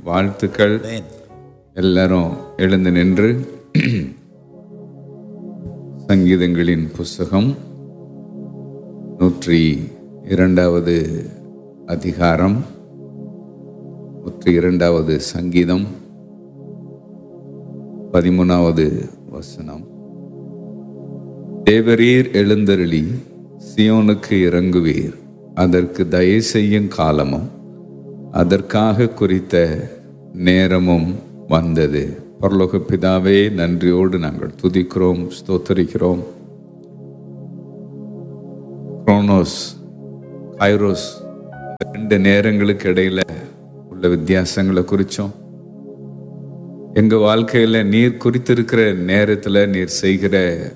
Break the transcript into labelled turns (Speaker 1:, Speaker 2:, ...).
Speaker 1: வாழ்த்துக்கள்
Speaker 2: Amen.
Speaker 1: எல்லாரும் எழுந்து நின்று சங்கீதங்களின் புஸ்தகம் நூற்றி இரண்டாவது அதிகாரம் நூற்றி இரண்டாவது சங்கீதம் பதிமூணாவது வசனம் தேவரீர் எழுந்தருளி சியோனுக்கு இறங்குவீர் அதற்கு தயை செய்யும் காலமும் அதற்காக குறித்த நேரமும் வந்தது பரலோக பிதாவே நன்றியோடு நாங்கள் துதிக்கிறோம் ஸ்தோத்தரிக்கிறோம் குரோனோஸ் கைரோஸ் ரெண்டு நேரங்களுக்கு இடையில உள்ள வித்தியாசங்களை குறிச்சோம் எங்க வாழ்க்கையில நீர் குறித்திருக்கிற நேரத்துல நீர் செய்கிற